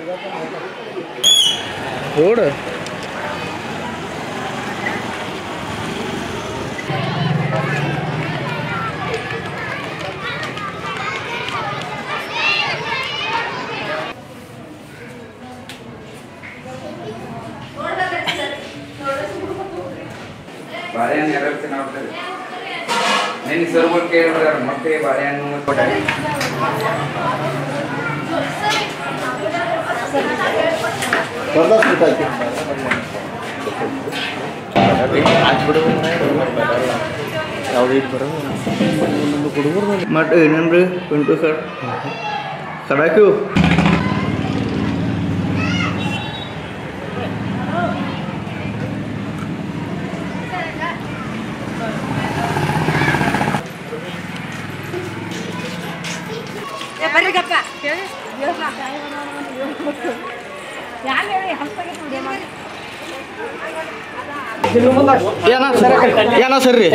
Road ಬಾಳೆಹಣ್ಣು ಎರಡು ತಿನ್ನೋಡ್ತಾರೆ ನಿನ್ನ ಸರ್ಗಳು ಕೇಳಿದಾರೆ ಮತ್ತೆ ಬಾಳೆಹಣ್ಣು ಕೊಟ್ಟಾರೆ ಯಾವ್ದು ಇದು ಬರೋದು ಒಂದು ಹುಡುಗರು ಮತ್ತೆ ಏನೇನ್ರಿ ಪಿಂಟು ಸರ್ ಕಡಾಕು ಬರ್ರಿಗಪ್ಪ ಹೇಳಿ ಯಾರು ಹೇಳಿ ಹಂಪಾಗಿ ನೋಡಿ ಏನ ಸರ್ ಏನ ಸರ್ ರೀ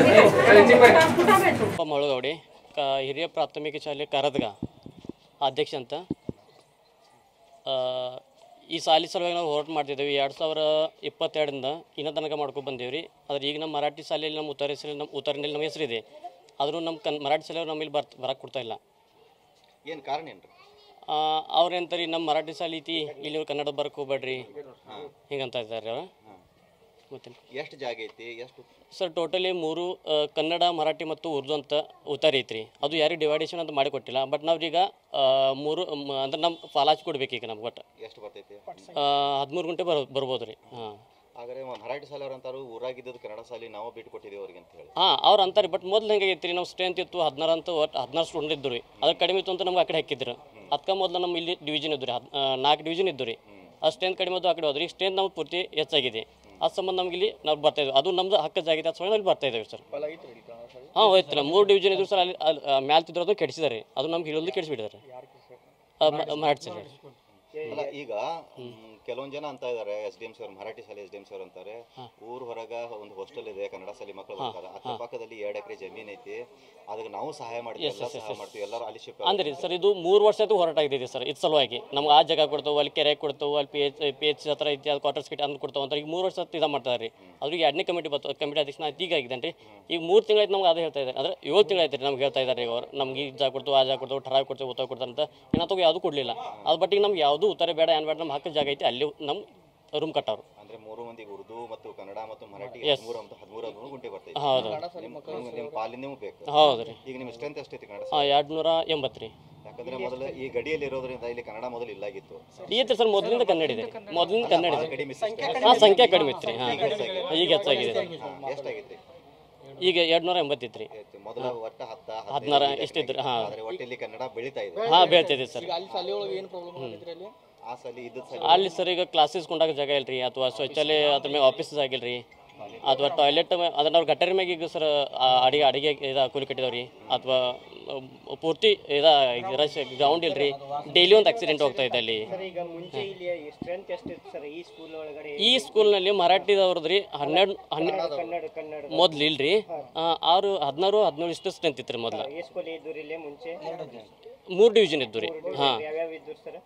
ಮಳುಗೌಡಿ ಕ ಹಿರಿಯ ಪ್ರಾಥಮಿಕ ಶಾಲೆ ಕರದ್ಗ ಅಧ್ಯಕ್ಷ ಅಂತ ಆ, ಈ ಸಾಲಿ ಸಲುವಾಗಿ ನಾವು ಹೋರಾಟ ಮಾಡ್ತಿದ್ದೇವೆ ಎರಡು ಸಾವಿರ ಇಪ್ಪತ್ತೆರಡರಿಂದ ಇನ್ನೂ ತನಕ ಮಾಡ್ಕೊಂಡು ಬಂದೇವೆ ರೀ ಆದ್ರೆ ಈಗ ನಮ್ಮ ಮರಾಠಿ ಶಾಲೆಯಲ್ಲಿ ನಮ್ಮ ಉತ್ತರ ಹೆಸರು ನಮ್ಮ ಉತ್ತರನಲ್ಲಿ ನಮ್ಮ ಹೆಸರಿದೆ ಆದರೂ ನಮ್ಮ ಕನ್ ಮರಾಠಿ ಶಾಲೆಯವ್ರು ನಮ್ಮಲ್ಲಿ ಬರ್ ಬರಕ್ಕೆ ಕೊಡ್ತಾ ಇಲ್ಲ ಏನು ಕಾರಣ ಏನ್ರಿ ಅವ್ರು ಎಂತಾರೆ ನಮ್ಮ ಮರಾಠಿ ಶಾಲೆ ಐತಿ ಇಲ್ಲಿ ಕನ್ನಡ ಬರಕ್ಕೆ ಹೋಗ್ಬೇಡ್ರಿ ಹಿಂಗಂತ ಇದ್ದಾರೆ ಅವ್ರು ಮತ್ತೆ ಎಷ್ಟು ಜಾಗ ಐತಿ ಎಷ್ಟು ಸರ್ ಟೋಟಲಿ ಮೂರು ಆ, ಕನ್ನಡ ಮರಾಠಿ ಮತ್ತು ಉರ್ದು ಅಂತ ಉತ್ತರ ಐತ್ರಿ ಅದು ಯಾರಿಗೆ ಡಿವೈಡೇಷನ್ ಅಂತ ಮಾಡಿ ಕೊಟ್ಟಿಲ್ಲ ಬಟ್ ನಾವ್ರೀಗ ಆ, ಮೂರು ಮ- ಅಂದ್ರೆ ನಮ್ಮ ಫಾಲಾಚ್ ಕೊಡ್ಬೇಕು ಈಗ ನಮ್ಗೆ ಒಟ್ಟು ಎಷ್ಟು ಬರ್ತೈತಿ ಹದಿಮೂರು ಗಂಟೆ ಬರ್ ಬರ್ಬೋದು ರೀ ಹಾಂ ಹಾಗಾದ್ರೆ ಮರಾಠಿ ಶಾಲೆಯವ್ರು ಅಂತಾರು ಊರಾಗಿದ್ದದ್ದು ಕನ್ನಡ ಶಾಲೆ ನಾವು ಬಿಟ್ಟು ಕೊಟ್ಟಿದ್ದೀವಿ ಅವ್ರಿಗೆ ಅಂತ ಹೇಳಿ ಹಾಂ ಅವ್ರು ಅಂತಾರೆ ಬಟ್ ಮೊದ್ಲು ಹೆಂಗಾಗೈತೆ ರೀ ನಮ್ಮ ಸ್ಟ್ರೆಂತ್ ಇತ್ತು ಹದಿನಾರು ಅಂತ ಒಟ್ಟು ಹದಿನಾರು ಸ್ಟೂಡೆಂಟ್ ಇದ್ದು ರೀ ಅದ್ರ ಕಡಿಮೆ ಇತ್ತು ಅಂತ ನಮ್ಗೆ ಆ ಕಡೆ ಹಾಕಿದ್ರು ಅದಕ್ಕೆ ಮೊದಲು ನಮ್ಮ ಇಲ್ಲಿ ಡಿವಿಷನ್ ಇದ್ದು ರೀ ಹದ್ ನಾಲ್ಕು ಡಿವಿಷನ್ ಇದ್ದು ರೀ ಆ ಸ್ಟ್ರೆಂತ್ ಕಡಿಮೆ ಇದ್ದು ಆ ಕಡೆ ಹೋದ್ರಿ ಈಗ ಸ್ಟ್ರೆಂತ್ ನಮ್ಗೆ ಪೂರ್ತಿ ಹೆಚ್ಚಾಗಿದೆ ಆ ಸಂಬಂಧ ನಮ್ಗೆ ಇಲ್ಲಿ ನಾವು ಬರ್ತಾ ಇದ್ವಿ ಅದು ನಮ್ದು ಹಕ್ಕ ಜಾಗಿದೆ ಅದು ಅಲ್ಲಿ ಬರ್ತಾ ಇದ್ದೇವೆ ಸರ್ ಹಾಂ ಹೋಯ್ತು ಮೂರು ಡಿವಿಷನ್ ಇದ್ರು ಸರ್ ಅಲ್ಲಿ ಅಲ್ಲಿ ಮ್ಯಾಲ್ ತಿದ್ರು ಅದು ಕೆಡಿಸಿದ್ದಾರೆ ಅದು ನಮ್ಗೆ ಇಲ್ಲೊಂದು ಕೆಡಿಸಿಬಿಟ್ಟಿದ್ದಾರೆ ಮರಾಠಿ ಸರ್ ಅಲ್ಲ ಈಗ ಮ್, ಕೆಲವೊಂದ್ ಜನ ಅಂತ ಇದಾರೆ ಎಸ್ ಡಿ ಎಂ ಸಿ ಅವ್ರು ಮರಾಠಿ ಶಾಲೆ ಎಸ್ ಡಿ ಎಂ ಸಿ ಅವ್ರು ಅಂತಾರೆ ಊರ್ ಹೊರಗ ಒಂದು ಹಾಸ್ಟೆಲ್ ಇದೆ ಕನ್ನಡ ಶಾಲೆ ಮಕ್ಕಳು ಬರ್ತಾರೆ ಅದ್ರ ಪಕ್ಕದಲ್ಲಿ ಎರಡು ಎಕರೆ ಜಮೀನ್ ಐತಿ ಅದಕ್ಕೆ ನಾವು ಸಹಾಯ ಮಾಡ್ತೀವಿ ಎಲ್ಲ ಸಹಾಯ ಮಾಡ್ತೀವಿ ಎಲ್ಲರೂ ಅಲ್ಲಿ ಶಿಫ್ಟ್ ಅಂದ್ರೆ ಸರ್ ಇದು ಮೂರು ವರ್ಷ ಆಯ್ತು ಹೋರಾಟ ಆಗಿದೆ ಸರ್ ಇದು ಸಲುವಾಗಿ ನಮ್ಗೆ ಆ ಜಾಗ ಕೊಡ್ತಾವೆ ಅಲ್ಲಿ ಕೆರೆ ಕೊಡ್ತಾವೆ ಅಲ್ಲಿ ಪಿ ಎಚ್ ಪಿ ಎಚ್ ಹತ್ರ ಐತಿ ಅದು ಕ್ವಾರ್ಟರ್ಸ್ ಕಿಟ್ ಅಂತ ಕೊಡ್ತಾವೆ ಅಂತ ಈಗ ಮೂರು ವರ್ಷ ಇದು ಮಾಡ್ತಾರೆ ರೀ ಅವ್ರಿಗೆ ಎರಡನೇ ಕಮಿಟಿ ಬರ್ತಾವೆ ಕಮಿಟಿ ಅಧ್ಯಕ್ಷ ನಾನು ಈಗ ಆಗಿದ್ದೇನೆ ರೀ ಈಗ ಮೂರು ತಿಂಗಳಾಯ್ತು ನಮ್ಗೆ ಅದೇ ಹೇಳ್ತಾ ಇದ್ದಾರೆ ಅಂದ್ರೆ ಏಳು ತಿಂಗಳಾಯ್ತು ರೀ ನಮ್ಗೆ ಹೇಳ್ತಾ ಇದ್ದಾರೆ ಈಗ ಅವ್ರು ನಮ್ಗೆ ಈ ಜಾಗ ಕೊಡ್ತಾವೆ ಆ ಜಾಗ ಕೊಡ್ತಾವೆ ಠರಾವ್ ಕೊಡ್ತೇವೆ ಉತ್ತರ ಕೊಡ್ತಾರೆ ಅಂತ ಏನಾತವು ಯಾವುದು ಕೊಡಲಿಲ್ಲ ಅದು ಬಟ್ ಈಗ ನಮ್ಗೆ ಯಾವುದು ಉತ್ತರ ಬೇಡ ಏನು ಬೇಡ ನಮ್ಮ ಹಕ್ಕ ಜಾಗ ಐತಿ ಅಲ್ಲಿ ನಮ್ಮ ರೂಮ್ ಕಟ್ಟವ್ರು ಅಂದ್ರೆ ಮೂರು ಮಂದಿಗೆ ಉರ್ದು ಮತ್ತು ಕನ್ನಡ ಮತ್ತು ಮರಾಠಿ Yes. ಹದಿಮೂರು ಅಂತ ಹದಿಮೂರು ಹದಿಮೂರು ಗುಂಟೆ ಬರ್ತೈತಿ ಹೌದು ನಿಮ್- ನಿಮ್ಮ ಪಾಲಿನ ನಿಮ್ಗೆ ಬೇಕು ಹೌದು ರೀ ಈಗ ನಿಮ್ಮ ಸ್ಟ್ರೆಂತ್ ಎಷ್ಟೈತಿ ಕನ್ನಡ ಹಾಂ ಎರಡು ನೂರ ಎಂಬತ್ತು ರೀ ಯಾಕಂದ್ರೆ ಮೊದಲು ಈ ಗಡಿಯಲ್ಲಿ ಇರೋದ್ರಿಂದ ಇಲ್ಲಿ ಕನ್ನಡ ಮೊದಲು ಇಲ್ಲಾಗಿತ್ತು ಐತೆ ಸರ್ ಮೊದಲಿಂದ ಕನ್ನಡ ಇದೆ ಮೊದಲಿಂದ ಕನ್ನಡ ಇದೆ ಕಡಿಮೆ ಹಾಂ ಸಂಖ್ಯೆ ಕಡಿಮೆ ಇತ್ತು ರೀ ಹಾಂ ಈಗ ಹೆಚ್ಚಾಗಿದೆ ಎಷ್ಟಾಗೈತಿ ಈಗ ಎರಡು ನೂರ ಎಂಬತ್ತಿತ್ತು ರೀ ಆಯ್ತು. ಮೊದಲು ಒಟ್ಟ ಹತ್ತ ಹದಿನಾರ ಎಷ್ಟಿದ್ರು ಹಾಂ ಆದ್ರೆ ಒಟ್ಟು ಇಲ್ಲಿ ಕನ್ನಡ ಬೆಳೀತಾ ಇದೆ ಹಾಂ ಬೆಳ್ತಿದೆ ಸರ್ ಅಲ್ಲಿ ಶಾಲೆ ಒಳಗೆ ಏನು ಪ್ರಾಬ್ಲಮ್ ಆಗೈತ್ರಿ ಅಲ್ಲಿ ಆ ಸಲ ಇದ್ದದ್ ಸಲ ಅಲ್ಲಿ ಸರ್ ಈಗ ಕ್ಲಾಸಸ್ ಕೊಂಡಾಗ ಜಾಗ ಇಲ್ರಿ ಅಥವಾ ಶೌಚಾಲಯ ಅದ್ರ ಮೇಲೆ ಆಫೀಸಸ್ ಆಗಿಲ್ರಿ ಅಥವಾ ಟಾಯ್ಲೆಟ್ ಅದನ್ನ ಅವ್ರು ಗಟ್ಟರ ಮ್ಯಾಗ ಈಗ ಸರ್ ಅಡಿಗೆ ಅಡಿಗೆ ಇದ ಕೂಲಿ ಕಟ್ಟಿದವ್ರಿ ಅಥವಾ ಪೂರ್ತಿ ಇದ ರಶ್ ಗ್ರೌಂಡ್ ಇಲ್ರಿ ಡೈಲಿ ಒಂದು ಆಕ್ಸಿಡೆಂಟ್ ಹೋಗ್ತಾ ಇದೆ ಅಲ್ಲಿ ಈಗ ಮುಂಚೆ ಇಲ್ಲಿ ಸ್ಟ್ರೆಂತ್ ಎಷ್ಟಿತ್ತು ಸರ್ ಈ ಸ್ಕೂಲ್ ಒಳಗಡೆ ಈ ಸ್ಕೂಲ್ನಲ್ಲಿ ಮರಾಠಿದವ್ರದ್ದು ರೀ ಹನ್ನೆರಡು ಹನ್ನೆರಡು ಕನ್ನಡ ಕನ್ನಡ ಮೊದ್ಲು ಇಲ್ರಿ ಆ, ಆರು ಹದಿನಾರು ಹದಿನೇಳು ಇಷ್ಟು ಸ್ಟ್ರೆಂತ್ ಇತ್ತು ರೀ ಮೊದ್ಲು ಈ ಸ್ಕೂಲ್ ಇದ್ದು ಇಲ್ಲೇ ಮುಂಚೆ ಮೂರು ಡಿವಿಷನ್ ಇದ್ದು ರೀ ಹಾಂ ಯಾವ್ಯಾವ ಇದ್ದು ಸರ್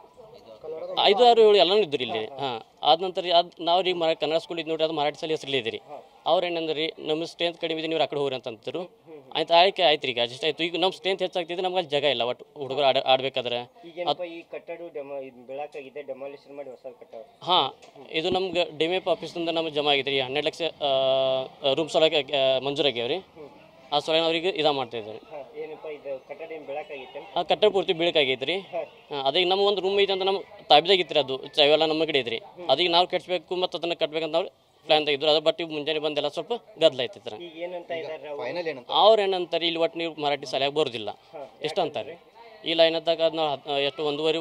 ಐದು ಆರು ಏಳು ಎಲ್ಲನೂ ಇದ್ದರು ಇಲ್ಲಿ ಹಾಂ ಆದ ನಂತರ ಅದು ನಾವು ಈಗ ಮರ ಕನ್ನಡ ಸ್ಕೂಲ್ ಇದ್ದು ನೋಡ್ರಿ ಅದು ಮರಾಠಿ ಶಾಲೆ ಹೆಸರಲ್ಲಿ ಇದೆ ರೀ ಅವ್ರು ಏನಂದ್ರೆ ರೀ ನಮ್ಮ ಸ್ಟ್ರೆಂತ್ ಕಡಿಮೆ ಇದೆ ನೀವು ಆ ಕಡೆ ಹೋಗ್ರಿ ಅಂತ ಅಂತಿದ್ರು ಆಯ್ತು ಆಯ್ಕೆ ಆಯ್ತು ರೀ ಈಗ ಅಡ್ಜಸ್ಟ್ ಆಯ್ತು ಈಗ ನಮ್ಮ ಸ್ಟ್ರೆಂತ್ ಹೆಚ್ಚಾಗ್ತಿದೆ ನಮ್ಗೆ ಅಲ್ಲಿ ಜಾಗ ಇಲ್ಲ ಒಟ್ಟು ಹುಡುಗರು ಆಡ ಆಡ್ಬೇಕಾದ್ರೆ ಈಗೇನಪ್ಪ ಈ ಕಟ್ಟಡ ಡೆಮೋ ಇದು ಬೆಳಕಾಗಿದೆ ಡೆಮಾಲಿಷನ್ ಮಾಡಿ ಹೊಸ ಕಟ್ಟಡ ಹಾಂ ಇದು ನಮ್ಗೆ ಡಿಮೆಪ್ ಆಫೀಸಿಂದ ನಮ್ಗೆ ಜಮಾ ಆಗೈತೆ ರೀ ಹನ್ನೆರಡು ಲಕ್ಷ ರೂಮ್ಸ್ ಒಳಗೆ ಆ, ಮಂಜೂರಾಗ್ಯಾವ ರೀ ಆ ಸಲ ಅವ್ರಿಗೆ ಇದಾ ಮಾಡ್ತಾ ಇದ್ದಾರೆ ಹಾಂ ಏನಪ್ಪ ಇದು ಕಟ್ಟಡ ಏನು ಬೆಳಕಾಗಿತ್ತೆ ಆ ಕಟ್ಟಡ ಪೂರ್ತಿ ಬೀಳಕಾಗೈತೆ ರೀ ಅದೀಗ ನಮ್ಮ ಒಂದು ರೂಮ್ ಐತೆ ಅಂತ ನಮ್ಮ ತಾಬಿದಾಗಿತ್ತು ರೀ ಅದು ಅವೆಲ್ಲ ನಮ್ಮ ಕಡೆ ಐತ್ರಿ ಅದೀಗ ನಾವು ಕಟ್ಸ್ಬೇಕು ಮತ್ತು ಅದನ್ನು ಕಟ್ಬೇಕಂತ ನಾವು ಪ್ಲ್ಯಾನ್ ತೆಗಿದ್ರು ಅದು ಬಟ್ ಈಗ ಮುಂಜಾನೆ ಬಂದೆಲ್ಲ ಸ್ವಲ್ಪ ಗದ್ದಲ ಐತಿತ್ರ ಈಗ ಏನಂತ ಇದ್ದಾರೆ ಅವ್ರು? ಫೈನಲ್ ಏನಂತ ಅವ್ರು ಏನಂತಾರೆ ಇಲ್ಲಿ ಒಟ್ಟು ನೀವು ಮರಾಠಿ ಶಾಲೆಯಾಗ ಬರೋದಿಲ್ಲ ಎಷ್ಟು ಅಂತಾರೆ ಇಲ್ಲ ಏನಂತಾಗ ಅದು ನಾವು ಹತ್- ಎಷ್ಟು ಒಂದೂವರೆ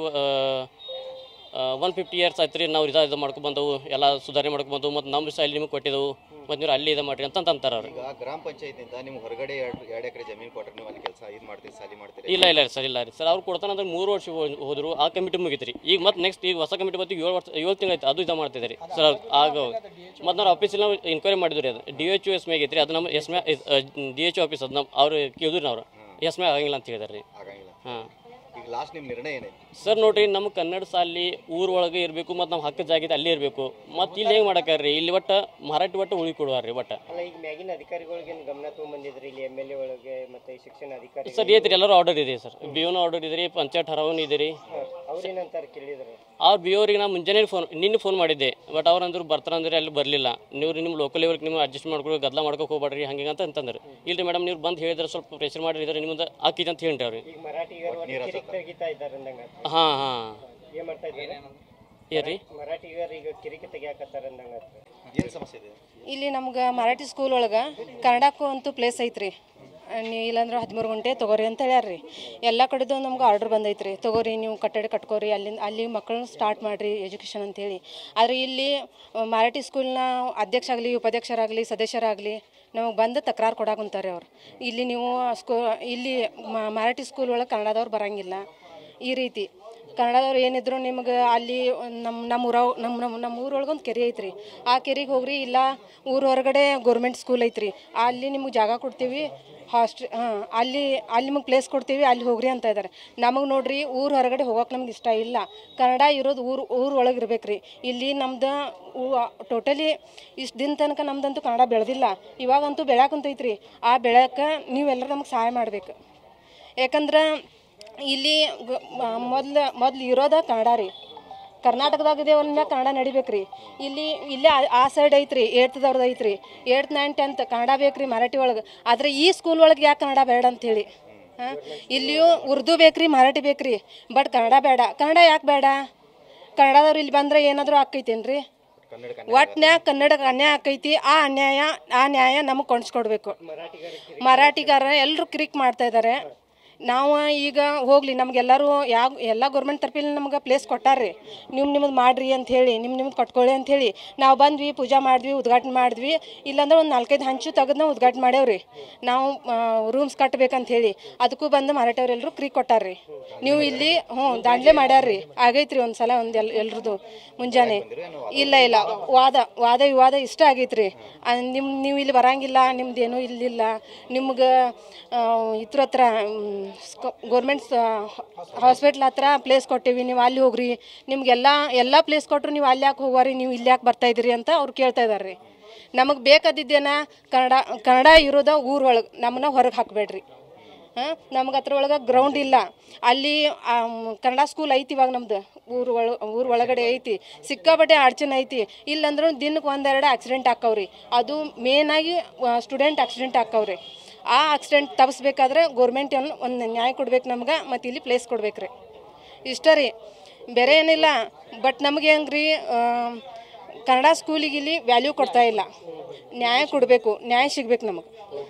ಒನ್ ಫಿಫ್ಟಿ ಇಯರ್ಸ್ ಆಯ್ತು ರೀ ನಾವು ಇದು ಇದು ಮಾಡ್ಕೊಂಡು ಬಂದವು ಎಲ್ಲ ಸುಧಾರಣೆ ಮಾಡ್ಕೊಂಡು ಬಂದವು ಮತ್ತು ನಮ್ಮ ಶೈಲಿ ನಿಮಗೆ ಕೊಟ್ಟಿದ್ದೆವು ಮತ್ತು ನೀವು ಅಲ್ಲಿ ಇದು ಮಾಡಿರಿ ಅಂತ ಅಂತಾರೆ ಅವ್ರು ಈಗ ಗ್ರಾಮ ಪಂಚಾಯತಿಂದ ನಿಮ್ಗೆ ಹೊರಗಡೆ ಎರಡು ಎರಡು ಎಕರೆ ಜಮೀನು ಕೊಟ್ಟರೆ ನೀವು ಅಲ್ಲಿ ಕೆಲಸ ಇದು ಮಾಡ್ತೀರಿ ಸಾಲಿ ಮಾಡ್ತೀರಿ ಇಲ್ಲ ಇಲ್ಲ ಸರ್ ಇಲ್ಲ ರೀ ಸರ್ ಅವ್ರು ಕೊಡ್ತಾನೆ ಅಂದ್ರೆ ಮೂರು ವರ್ಷ ಹೋ- ಹೋದ್ರು ಆ ಕಮಿಟಿ ಮುಗೀತು ರೀ ಈಗ ಮತ್ತೆ ನೆಕ್ಸ್ಟ್ ಈಗ ಹೊಸ ಕಮಿಟಿ ಬಂತು ಏಳು ವರ್ಷ ಏಳು ತಿಂಗಳು ಆಯ್ತು ಅದು ಇದು ಮಾಡ್ತಿದ್ದಾರೆ ಸರ್ ಅದು ಆಗ ಮತ್ತು ನಾವು ಆಫೀಸಲ್ಲಿ ನಾವು ಇನ್ಕ್ವೈರಿ ಮಾಡಿದ್ರಿ ಅದು ಡಿ ಎಚ್ ಎಸ್ ಮೇ ಐತ್ರಿ ಅದು ನಮ್ಮ ಎಸ್ ಮೇ ಡಿ ಎಚ್ ಆಫೀಸ್ ಅದು ನಮ್ಮ ಅವ್ರು ಕೇಳಿದ್ರಿ ನಾವು ಎಸ್ ಮೇ ಆಗಂಗಿಲ್ಲ ಅಂತ ಹೇಳಿದಾರೆ ರೀ ಆಗಂಗಿಲ್ಲ ಹಾಂ ಈಗ ಈಗ ಲಾಸ್ಟ್ ನಿಮ್ಮ ನಿರ್ಣಯ ಏನೈತಿ ಸರ್ ನೋಡ್ರಿ ನಮ್ಮ ಕನ್ನಡ ಸಾಲಿ ಊರೊಳಗೆ ಇರಬೇಕು ಮತ್ತು ನಮ್ಮ ಹಕ್ಕು ಜಾಗಿದ್ದು ಅಲ್ಲೇ ಇರಬೇಕು ಮತ್ತು ಇಲ್ಲಿ ಹೆಂಗೆ ಮಾಡಕ್ಕಾರ್ರಿ ಇಲ್ಲಿ ಒಟ್ಟು ಮರಾಠಿ ಒಟ್ಟು ಉಳಿ ಕೊಡುವಾರ್ರಿ ಒಟ್ಟು ಅಲ್ಲ ಈಗ ಮ್ಯಾಗಿನ ಅಧಿಕಾರಿಗಳಿಗೆ ಗಮನ ತಗೊಂಡ್ಬಂದಿದ್ರಿ ಇಲ್ಲಿ ಎಮ್ ಎಲ್ ಎ ಒಳಗೆ ಮತ್ತೆ ಶಿಕ್ಷಣ ಅಧಿಕಾರಿ ಸರ್ ಐತ್ರಿ ಎಲ್ಲರೂ ಆರ್ಡರ್ ಇದೆ ಸರ್ ಬಿ ಓನ ಆರ್ಡರ್ ಇದೆ ರೀ ಪಂಚಾಯತ್ ಹರವನ್ ಇದೆ ರೀ ಅವ್ರೇನಂತಾರೆ ಕೇಳಿದ್ರು ಅವ್ರು ಬಿ ಅವ್ರಿಗೆ ನಾನು ಮುಂಜಾನೆ ಫೋನ್ ನಿನ್ನೆ ಫೋನ್ ಮಾಡಿದ್ದೆ ಬಟ್ ಅವ್ರು ಅಂದ್ರು ಬರ್ತಾರಂದ್ರೆ ಅಲ್ಲಿ ಬರಲಿಲ್ಲ ನೀವು ನಿಮ್ಮ ಲೋಕಲ್ ಲೆವೆಲ್ಗೆ ನೀವು ಅಡ್ಜಸ್ಟ್ ಮಾಡ್ಕೊಳ್ಳಿ ಗದ್ದಲ ಮಾಡ್ಕೋಕೆ ಹೋಗ್ಬೇಡ್ರಿ ಹಂಗೆ ಅಂತ ಅಂತಂದ್ರೆ ಇಲ್ರಿ ಮೇಡಮ್ ನೀವು ಬಂದು ಹೇಳಿದ್ರೆ ಸ್ವಲ್ಪ ಪ್ರೆಷರ್ ಮಾಡಿದ್ರೆ ನಿಮ್ಮದು ಹಾಕಿದೆ ಅಂತ ಹೇಳಿರಿ ಅವ್ರಿಗೆ ಈಗ ಮರಾಠಿಗರು ಕಿರಿಕ್ ತೆಗಿತಾ ಇದ್ದಾರೆ ಅಂದಂಗ ಹಾಂ ಹಾಂ ಏನ್ ಮಾಡ್ತಾ ಇದ್ದಾರೆ ಏನ್ರಿ ಮರಾಠಿಗರು ಈಗ ಕಿರಿಕಿ ತೆಗಿಯಾಕತ್ತಾರ ಅಂದಂಗ ಏನು ಸಮಸ್ಯೆ ಇದೆ ಇಲ್ಲಿ ನಮ್ಗೆ ಮರಾಠಿ ಸ್ಕೂಲ್ ಒಳಗೆ ಕನ್ನಡಕ್ಕೂ ಅಂತೂ ಪ್ಲೇಸ್ ಐತ್ರಿ ನೀ ಇಲ್ಲಾಂದ್ರೆ ಹದಿಮೂರು ಗಂಟೆ ತೊಗೋರಿ ಅಂತ ಹೇಳ್ಯಾರ್ರಿ ಎಲ್ಲ ಕಡೆದು ನಮ್ಗೆ ಆರ್ಡ್ರ್ ಬಂದೈತ್ರಿ ತೊಗೋರಿ ನೀವು ಕಟ್ಟಡ ಕಟ್ಕೋರಿ ಅಲ್ಲಿಂದ ಅಲ್ಲಿ ಮಕ್ಕಳನ್ನ ಸ್ಟಾರ್ಟ್ ಮಾಡಿರಿ ಎಜುಕೇಷನ್ ಅಂತೇಳಿ ಆದರೆ ಇಲ್ಲಿ ಆ, ಮರಾಠಿ ಸ್ಕೂಲ್ನ ಅಧ್ಯಕ್ಷ ಆಗಲಿ ಉಪಾಧ್ಯಕ್ಷರಾಗಲಿ ಸದಸ್ಯರಾಗಲಿ ನಮಗೆ ಬಂದು ತಕರಾರು ಕೊಡಾಕುಂತಾರೆ ಅವ್ರು ಇಲ್ಲಿ ನೀವು ಸ್ಕೂ ಇಲ್ಲಿ ಮ- ಮರಾಠಿ ಸ್ಕೂಲ್ ಒಳಗೆ ಕನ್ನಡದವ್ರು ಬರಂಗಿಲ್ಲ ಈ ರೀತಿ ಕನ್ನಡದವ್ರು ಏನಿದ್ರು ನಿಮ್ಗೆ ಅಲ್ಲಿ ನಮ್ಮ ನಮ್ಮ ಊರ ನಮ್ಮ ನಮ್ಮ ನಮ್ಮ ಊರೊಳಗೆ ಒಂದು ಕೆರೆ ಐತ್ರಿ ಆ ಕೆರೆಗೆ ಹೋಗ್ರಿ ಇಲ್ಲ ಊರ ಹೊರಗಡೆ ಗೌರ್ಮೆಂಟ್ ಸ್ಕೂಲ್ ಐತ್ರಿ ಅಲ್ಲಿ ನಿಮ್ಗೆ ಜಾಗ ಕೊಡ್ತೀವಿ ಹಾಸ್ಟೆ ಹಾಂ ಅಲ್ಲಿ ಅಲ್ಲಿ ನಿಮಗೆ ಪ್ಲೇಸ್ ಕೊಡ್ತೀವಿ ಅಲ್ಲಿ ಹೋಗ್ರಿ ಅಂತ ಇದ್ದಾರೆ ನಮಗೆ ನೋಡ್ರಿ ಊರ ಹೊರಗಡೆ ಹೋಗೋಕೆ ನಮ್ಗೆ ಇಷ್ಟ ಇಲ್ಲ ಕನ್ನಡ ಇರೋದು ಊರು ಊರ ಒಳಗೆ ಇರ್ಬೇಕು ರೀ ಇಲ್ಲಿ ನಮ್ದು ಟೋಟಲಿ ಇಷ್ಟು ದಿನ ತನಕ ನಮ್ದಂತೂ ಕನ್ನಡ ಬೆಳೆದಿಲ್ಲ ಇವಾಗಂತೂ ಬೆಳ್ಯಾಕುಂತೈತ್ರಿ ಆ ಬೆಳ್ಯಾಕ ನೀವೆಲ್ಲರೂ ನಮಗೆ ಸಹಾಯ ಮಾಡ್ಬೇಕು ಯಾಕಂದ್ರೆ ಇಲ್ಲಿ ಮೊದ್ಲು ಮೊದ್ಲು ಇರೋದ ಕನ್ನಡ ರೀ ಕರ್ನಾಟಕದಾಗಿದೆ ಒಂದ್ಮ್ಯಾಗ ಕನ್ನಡ ನಡಿಬೇಕ್ರಿ ಇಲ್ಲಿ ಇಲ್ಲೇ ಆ- ಆ ಸೈಡ್ ಐತ್ರಿ ಏಟ್ದವ್ರದ್ದು ಐತ್ರಿ ಏಟ್ ನೈನ್ ಟೆಂತ್ ಕನ್ನಡ ಬೇಕ್ರಿ ಮರಾಠಿ ಒಳಗೆ ಆದರೆ ಈ ಸ್ಕೂಲ್ ಒಳಗೆ ಯಾಕೆ ಕನ್ನಡ ಬೇಡ ಅಂತೇಳಿ ಹಾಂ ಇಲ್ಲಿಯೂ ಉರ್ದು ಬೇಕ್ರಿ ಮರಾಠಿ ಬೇಕ್ರಿ ಬಟ್ ಕನ್ನಡ ಬೇಡ ಕನ್ನಡ ಯಾಕೆ ಬೇಡ ಕನ್ನಡದವ್ರು ಇಲ್ಲಿ ಬಂದ್ರೆ ಏನಾದರೂ ಆಕೈತೇನ್ರಿ ಒಟ್ನ್ಯಾಗ ಕನ್ನಡಕ್ಕೆ ಅನ್ಯಾಯ ಆಕೈತಿ ಆ ಅನ್ಯಾಯ ಆ ನ್ಯಾಯ ನಮಗೆ ಕೊಡಿಸ್ಕೊಡ್ಬೇಕು ಮರಾಠಿಗಾರ ಎಲ್ಲರೂ ಕ್ರಿಕ್ ಮಾಡ್ತಾ ಇದ್ದಾರೆ ನಾವು ಈಗ ಹೋಗ್ಲಿ ನಮಗೆಲ್ಲರೂ ಯಾವ ಎಲ್ಲ ಗೌರ್ಮೆಂಟ್ ತರಪಿಲಿ ನಮ್ಗೆ ಪ್ಲೇಸ್ ಕೊಟ್ಟಾರ್ರಿ ನೀವು ನಿಮ್ಮದು ಮಾಡ್ರಿ ಅಂತ ಹೇಳಿ ನಿಮ್ಮ ನಿಮ್ದು ಕಟ್ಕೊಳ್ಳಿ ಅಂತ ಹೇಳಿ ನಾವು ಬಂದ್ವಿ ಪೂಜಾ ಮಾಡಿದ್ವಿ ಉದ್ಘಾಟನೆ ಮಾಡಿದ್ವಿ ಇಲ್ಲಾಂದ್ರೆ ಒಂದು ನಾಲ್ಕೈದು ಹಂಚು ತೆಗೆದು ನಾವು ಉದ್ಘಾಟನೆ ಮಾಡೇವ್ರಿ ನಾವು ರೂಮ್ಸ್ ಕಟ್ಬೇಕಂತ ಹೇಳಿ ಅದಕ್ಕೂ ಬಂದು ಮರಾಠಿಯವ್ರೆಲ್ಲರೂ ಕ್ರೀ ಕೊಟ್ಟಾರ್ರಿ ನೀವು ಇಲ್ಲಿ ಹ್ಞೂ ದಾಂಡ್ಲೆ ಮಾಡ್ಯಾರ್ರಿ ಆಗೈತ್ರಿ ಒಂದು ಸಲ ಒಂದು ಎಲ್ ಎಲ್ರದ್ದು ಮುಂಜಾನೆ ಇಲ್ಲ ಇಲ್ಲ ವಾದ ವಾದ ವಿವಾದ ಇಷ್ಟ ಆಗೈತ್ರಿ ನಿಮ್ಮ ನೀವು ಇಲ್ಲಿ ಬರಂಗಿಲ್ಲ ನಿಮ್ದೇನು ಇಲ್ಲಿಲ್ಲ ನಿಮ್ಗೆ ಇದ್ರ ಹತ್ರ ಗೌರ್ಮೆಂಟ್ ಹಾಸ್ಪಿಟ್ಲ್ ಹತ್ರ ಪ್ಲೇಸ್ ಕೊಟ್ಟೇವಿ ನೀವು ಅಲ್ಲಿ ಹೋಗ್ರಿ ನಿಮ್ಗೆಲ್ಲ ಎಲ್ಲ ಪ್ಲೇಸ್ ಕೊಟ್ಟರು ನೀವು ಅಲ್ಲಿ ಯಾಕೆ ಹೋಗ್ವಾರಿ ನೀವು ಇಲ್ಲಿ ಯಾಕೆ ಬರ್ತಾ ಇದ್ದೀರಿ ಅಂತ ಅವ್ರು ಕೇಳ್ತಾ ಇದ್ದಾರೆ ರೀ ನಮಗೆ ಬೇಕಾದಿದ್ದೇನ ಕನ್ನಡ ಕನ್ನಡ ಇರೋದ ಊರೊಳಗೆ ನಮ್ಮನ್ನ ಹೊರಗೆ ಹಾಕಬೇಡ್ರಿ ಹಾಂ ನಮ್ಗೆ ಅದ್ರ ಒಳಗೆ ಗ್ರೌಂಡ್ ಇಲ್ಲ ಅಲ್ಲಿ ಆಮ್, ಕನ್ನಡ ಸ್ಕೂಲ್ ಐತಿ ಇವಾಗ ನಮ್ದು ಊರು ಒಳ ಊರು ಒಳಗಡೆ ಐತಿ ಸಿಕ್ಕಾಪಟ್ಟೆ ಅಡಚಣೆ ಐತಿ ಇಲ್ಲಂದ್ರೂ ದಿನಕ್ಕೆ ಒಂದೆರಡು ಆಕ್ಸಿಡೆಂಟ್ ಆಕ್ಕವ್ರಿ ಅದು ಮೇನಾಗಿ ಸ್ಟೂಡೆಂಟ್ ಆಕ್ಸಿಡೆಂಟ್ ಆಕ್ಕವ್ರಿ ಆ ಆಕ್ಸಿಡೆಂಟ್ ತಪ್ಪಿಸ್ಬೇಕಾದ್ರೆ ಗೌರ್ಮೆಂಟ್ ಒಂದು ನ್ಯಾಯ ಕೊಡ್ಬೇಕು ನಮ್ಗೆ ಮತ್ತು ಇಲ್ಲಿ ಪ್ಲೇಸ್ ಕೊಡ್ಬೇಕು ರೀ ಇಷ್ಟ ರೀ ಬೇರೆ ಏನಿಲ್ಲ ಬಟ್ ನಮಗೆ ಹೆಂಗ್ರಿ ಕನ್ನಡ ಸ್ಕೂಲಿಗೆ ಇಲ್ಲಿ ವ್ಯಾಲ್ಯೂ ಕೊಡ್ತಾ ಇಲ್ಲ ನ್ಯಾಯ ಕೊಡಬೇಕು ನ್ಯಾಯ ಸಿಗ್ಬೇಕು ನಮಗೆ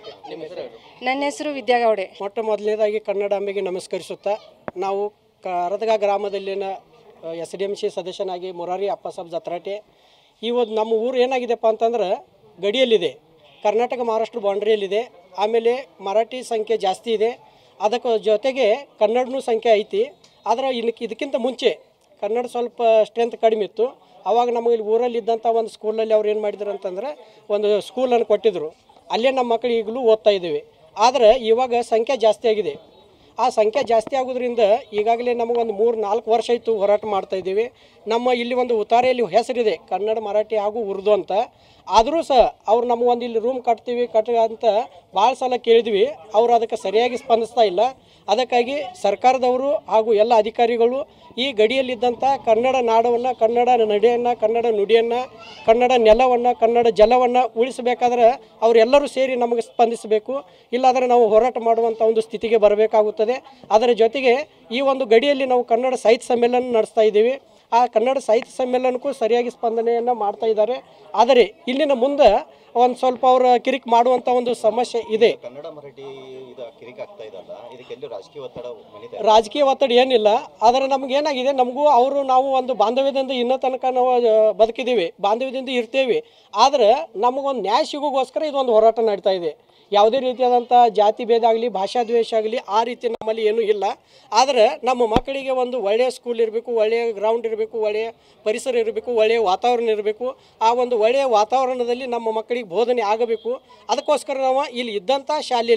ನನ್ನ ಹೆಸರು ವಿದ್ಯಾಗೌಡೆ ಮೊಟ್ಟ ಮೊದಲನೇದಾಗಿ ಕನ್ನಡಾಂಬೆಗೆ ನಮಸ್ಕರಿಸುತ್ತಾ ನಾವು ಕರದಗ ಗ್ರಾಮದಲ್ಲಿನ ಎಸ್ ಡಿ ಎಮ್ ಸಿ ಸದಸ್ಯನಾಗಿ ಮುರಾರಿ ಅಪ್ಪಸಾಬ್ ಜತ್ರಾಟೆ ಈ ಒಂದು ನಮ್ಮ ಊರು ಏನಾಗಿದೆಪ್ಪ ಅಂತಂದ್ರೆ ಗಡಿಯಲ್ಲಿದೆ ಕರ್ನಾಟಕ ಮಹಾರಾಷ್ಟ್ರ ಬಾಂಡ್ರಿಯಲ್ಲಿದೆ ಆಮೇಲೆ ಮರಾಠಿ ಸಂಖ್ಯೆ ಜಾಸ್ತಿ ಇದೆ ಅದಕ್ಕೆ ಜೊತೆಗೆ ಕನ್ನಡನೂ ಸಂಖ್ಯೆ ಐತಿ ಆದರೆ ಇದಕ್ಕೆ ಇದಕ್ಕಿಂತ ಮುಂಚೆ ಕನ್ನಡ ಸ್ವಲ್ಪ ಸ್ಟ್ರೆಂತ್ ಕಡಿಮೆ ಇತ್ತು ಅವಾಗ ನಮಗೆ ಇಲ್ಲಿ ಊರಲ್ಲಿ ಇದ್ದಂಥ ಒಂದು ಸ್ಕೂಲಲ್ಲಿ ಅವ್ರು ಏನು ಮಾಡಿದ್ರು ಅಂತಂದ್ರೆ ಒಂದು ಸ್ಕೂಲನ್ನು ಕೊಟ್ಟಿದ್ದರು ಅಲ್ಲೇ ನಮ್ಮ ಮಕ್ಕಳು ಈಗಲೂ ಓದ್ತಾ ಇದ್ದೀವಿ ಆದರೆ ಇವಾಗ ಸಂಖ್ಯೆ ಜಾಸ್ತಿ ಆಗಿದೆ ಆ ಸಂಖ್ಯೆ ಜಾಸ್ತಿ ಆಗೋದ್ರಿಂದ ಈಗಾಗಲೇ ನಮಗೊಂದು ಮೂರು ನಾಲ್ಕು ವರ್ಷ ಆಯಿತು ಹೋರಾಟ ಮಾಡ್ತಾ ಇದ್ದೀವಿ ನಮ್ಮ ಇಲ್ಲಿ ಒಂದು ಉತಾರೆಯಲ್ಲಿ ಹೆಸರಿದೆ ಕನ್ನಡ ಮರಾಠಿ ಹಾಗೂ ಉರ್ದು ಅಂತ ಆದರೂ ಸಹ ಅವ್ರು ನಮ್ಮ ಒಂದು ಇಲ್ಲಿ ರೂಮ್ ಕಟ್ತೀವಿ ಕಟ್ಟ ಅಂತ ಭಾಳ ಸಲ ಕೇಳಿದ್ವಿ ಅವರು ಅದಕ್ಕೆ ಸರಿಯಾಗಿ ಸ್ಪಂದಿಸ್ತಾ ಇಲ್ಲ ಅದಕ್ಕಾಗಿ ಸರ್ಕಾರದವರು ಹಾಗೂ ಎಲ್ಲ ಅಧಿಕಾರಿಗಳು ಈ ಗಡಿಯಲ್ಲಿದ್ದಂಥ ಕನ್ನಡ ನಾಡವನ್ನು ಕನ್ನಡ ನಡೆಯನ್ನು ಕನ್ನಡ ನುಡಿಯನ್ನು ಕನ್ನಡ ನೆಲವನ್ನು ಕನ್ನಡ ಜಲವನ್ನು ಉಳಿಸಬೇಕಾದ್ರೆ ಅವರೆಲ್ಲರೂ ಸೇರಿ ನಮಗೆ ಸ್ಪಂದಿಸಬೇಕು ಇಲ್ಲಾಂದರೆ ನಾವು ಹೋರಾಟ ಮಾಡುವಂಥ ಒಂದು ಸ್ಥಿತಿಗೆ ಬರಬೇಕಾಗುತ್ತದೆ ಅದರ ಜೊತೆಗೆ ಈ ಒಂದು ಗಡಿಯಲ್ಲಿ ನಾವು ಕನ್ನಡ ಸಾಹಿತ್ಯ ಸಮ್ಮೇಳನ ನಡೆಸ್ತಾ ಇದ್ದೀವಿ ಆ ಕನ್ನಡ ಸಾಹಿತ್ಯ ಸಮ್ಮೇಳನಕ್ಕೂ ಸರಿಯಾಗಿ ಸ್ಪಂದನೆಯನ್ನು ಮಾಡ್ತಾ ಇದ್ದಾರೆ ಆದರೆ ಇಲ್ಲಿನ ಮುಂದೆ ಒಂದು ಸ್ವಲ್ಪ ಅವರ ಕಿರಿಕ್ ಮಾಡುವಂಥ ಒಂದು ಸಮಸ್ಯೆ ಇದೆ ಕನ್ನಡ ಮರಾಠಿ ಇದು ಕಿರಿಕ್ ಆಗ್ತಾ ಇದಲ್ಲ ಇದಕ್ಕೆ ಎಲ್ಲೂ ರಾಜಕೀಯ ಒತ್ತಡ ಮನಿತಾ ರಾಜಕೀಯ ಒತ್ತಡ ಏನಿಲ್ಲ ಆದರೆ ನಮ್ಗೆ ಏನಾಗಿದೆ ನಮಗೂ ಅವರು ನಾವು ಒಂದು ಬಾಂಧವ್ಯದಿಂದ ಇನ್ನೂ ತನಕ ನಾವು ಆ, ಬದುಕಿದ್ದೀವಿ ಬಾಂಧವ್ಯದಿಂದ ಇರ್ತೇವೆ ಆದರೆ ನಮಗೊಂದು ನ್ಯಾಯ ಸಿಗೋಗೋಸ್ಕರ ಇದೊಂದು ಹೋರಾಟ ನಡೀತಾ ಇದೆ ಯಾವುದೇ ರೀತಿಯಾದಂಥ ಜಾತಿ ಭೇದ ಆಗಲಿ ಭಾಷಾ ದ್ವೇಷ ಆಗಲಿ ಆ ರೀತಿ ನಮ್ಮಲ್ಲಿ ಏನೂ ಇಲ್ಲ ಆದರೆ ನಮ್ಮ ಮಕ್ಕಳಿಗೆ ಒಂದು ಒಳ್ಳೆಯ ಸ್ಕೂಲ್ ಇರಬೇಕು ಒಳ್ಳೆಯ ಗ್ರೌಂಡ್ ಇರಬೇಕು ಒಳ್ಳೆಯ ಪರಿಸರ ಇರಬೇಕು ಒಳ್ಳೆಯ ವಾತಾವರಣ ಇರಬೇಕು ಆ ಒಂದು ಒಳ್ಳೆಯ ವಾತಾವರಣದಲ್ಲಿ ನಮ್ಮ ಮಕ್ಕಳಿಗೆ ಬೋಧನೆ ಆಗಬೇಕು ಅದಕ್ಕೋಸ್ಕರ ನಾವು ಇಲ್ಲಿ ಇದ್ದಂಥ ಶಾಲೆಯಲ್ಲಿ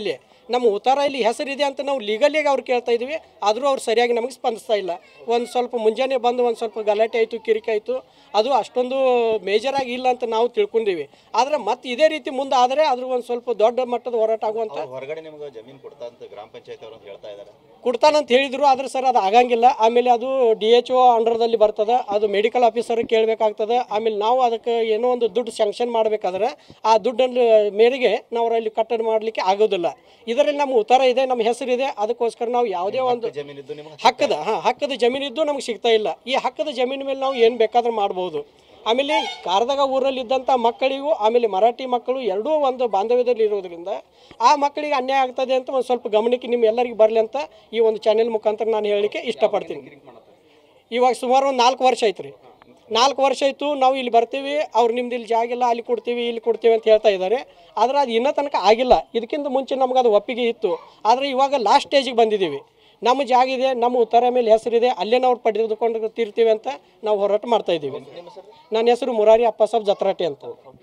ನಮ್ಮ ಉತ್ತಾರ ಇಲ್ಲಿ ಹೆಸರಿದೆ ಅಂತ ನಾವು ಲೀಗಲಿಯಾಗಿ ಅವ್ರು ಕೇಳ್ತಾ ಇದ್ವಿ ಆದರೂ ಅವ್ರು ಸರಿಯಾಗಿ ನಮಗೆ ಸ್ಪಂದಿಸ್ತಾ ಇಲ್ಲ ಒಂದು ಸ್ವಲ್ಪ ಮುಂಜಾನೆ ಬಂದು ಒಂದು ಸ್ವಲ್ಪ ಗಲಾಟೆ ಆಯಿತು ಕಿರಿಕೆ ಆಯಿತು ಅದು ಅಷ್ಟೊಂದು ಮೇಜರಾಗಿ ಇಲ್ಲ ಅಂತ ನಾವು ತಿಳ್ಕೊಂಡಿವಿ ಆದರೆ ಮತ್ತೆ ಇದೇ ರೀತಿ ಮುಂದೆ ಆದರೆ ಅದ್ರ ಒಂದು ಸ್ವಲ್ಪ ದೊಡ್ಡ ಮಟ್ಟದ ಹೋರಾಟ ಆಗುವಂಥ ಅವ್ರು ಹೊರಗಡೆ ನಿಮ್ಗೆ ಜಮೀನು ಕೊಡ್ತಾ ಅಂತ ಗ್ರಾಮ ಪಂಚಾಯತ್ ಅವರು ಅಂತ ಹೇಳ್ತಾ ಇದ್ದಾರೆ ಕೊಡ್ತಾನಂತ ಹೇಳಿದ್ರು ಆದ್ರೆ ಸರ್ ಅದು ಆಗಂಗಿಲ್ಲ ಆಮೇಲೆ ಅದು ಡಿ ಎಚ್ ಒ ಅಂಡರ್ದಲ್ಲಿ ಬರ್ತದೆ ಅದು ಮೆಡಿಕಲ್ ಆಫೀಸರ್ ಕೇಳಬೇಕಾಗ್ತದೆ ಆಮೇಲೆ ನಾವು ಅದಕ್ಕೆ ಏನೋ ಒಂದು ದುಡ್ಡು ಸ್ಯಾಂಕ್ಷನ್ ಮಾಡಬೇಕಾದ್ರೆ ಆ ದುಡ್ಡನ್ನು ಮೇರೆಗೆ ನಾವು ಅಲ್ಲಿ ಕಟ್ಟಡ ಮಾಡಲಿಕ್ಕೆ ಆಗೋದಿಲ್ಲ ಇದರಲ್ಲಿ ನಮ್ಮ ಉತ್ತರ ಇದೆ ನಮ್ಮ ಹೆಸರಿದೆ ಅದಕ್ಕೋಸ್ಕರ ನಾವು ಯಾವುದೇ ಒಂದು ಜಮೀನಿದ್ದು ನಿಮ್ಗೆ ಹಕ್ಕದ ಹಾಂ ಹಕ್ಕದ ಜಮೀನಿದ್ದು ನಮ್ಗೆ ಸಿಗ್ತಾ ಇಲ್ಲ ಈ ಹಕ್ಕದ ಜಮೀನು ಮೇಲೆ ನಾವು ಏನು ಬೇಕಾದ್ರೂ ಮಾಡ್ಬೋದು ಆಮೇಲೆ ಕಾರದಾಗ ಊರಲ್ಲಿ ಇದ್ದಂಥ ಮಕ್ಕಳಿಗೂ ಆಮೇಲೆ ಮರಾಠಿ ಮಕ್ಕಳು ಎರಡೂ ಒಂದು ಬಾಂಧವ್ಯದಲ್ಲಿ ಇರೋದ್ರಿಂದ ಆ ಮಕ್ಕಳಿಗೆ ಅನ್ಯಾಯ ಆಗ್ತದೆ ಅಂತ ಒಂದು ಸ್ವಲ್ಪ ಗಮನಕ್ಕೆ ನಿಮ್ಮ ಎಲ್ಲರಿಗೂ ಬರಲಿ ಅಂತ ಈ ಒಂದು ಚಾನೆಲ್ ಮುಖಾಂತರ ನಾನು ಹೇಳಲಿಕ್ಕೆ ಇಷ್ಟಪಡ್ತೀನಿ ಇವಾಗ ಸುಮಾರು ಒಂದು ನಾಲ್ಕು ವರ್ಷ ಆಯ್ತು ರೀ ನಾಲ್ಕು ವರ್ಷ ಆಯಿತು ನಾವು ಇಲ್ಲಿ ಬರ್ತೀವಿ ಅವ್ರು ನಿಮ್ದು ಇಲ್ಲಿ ಜಾಗ ಇಲ್ಲ ಅಲ್ಲಿ ಕೊಡ್ತೀವಿ ಇಲ್ಲಿ ಕೊಡ್ತೀವಿ ಅಂತ ಹೇಳ್ತಾ ಇದ್ದಾರೆ ಆದರೆ ಅದು ಇನ್ನೂ ತನಕ ಆಗಿಲ್ಲ ಇದಕ್ಕಿಂತ ಮುಂಚೆ ನಮ್ಗೆ ಅದು ಒಪ್ಪಿಗೆ ಇತ್ತು ಆದರೆ ಇವಾಗ ಲಾಸ್ಟ್ ಸ್ಟೇಜಿಗೆ ಬಂದಿದ್ದೀವಿ ನಮ್ಮ ಜಾಗ ಇದೆ ನಮ್ಮ ಉತ್ತರ ಮೇಲೆ ಹೆಸರಿದೆ ಅಲ್ಲೇ ನಾವು ಪಡೆದುಕೊಂಡು ತೀರ್ತೀವಿ ಅಂತ ನಾವು ಹೋರಾಟ ಮಾಡ್ತಾ ಇದ್ದೀವಿ ನನ್ನ ಹೆಸರು ಮುರಾರಿ ಅಪ್ಪ ಸಾಬ್ ಜತ್ರಾಟಿ ಅಂತ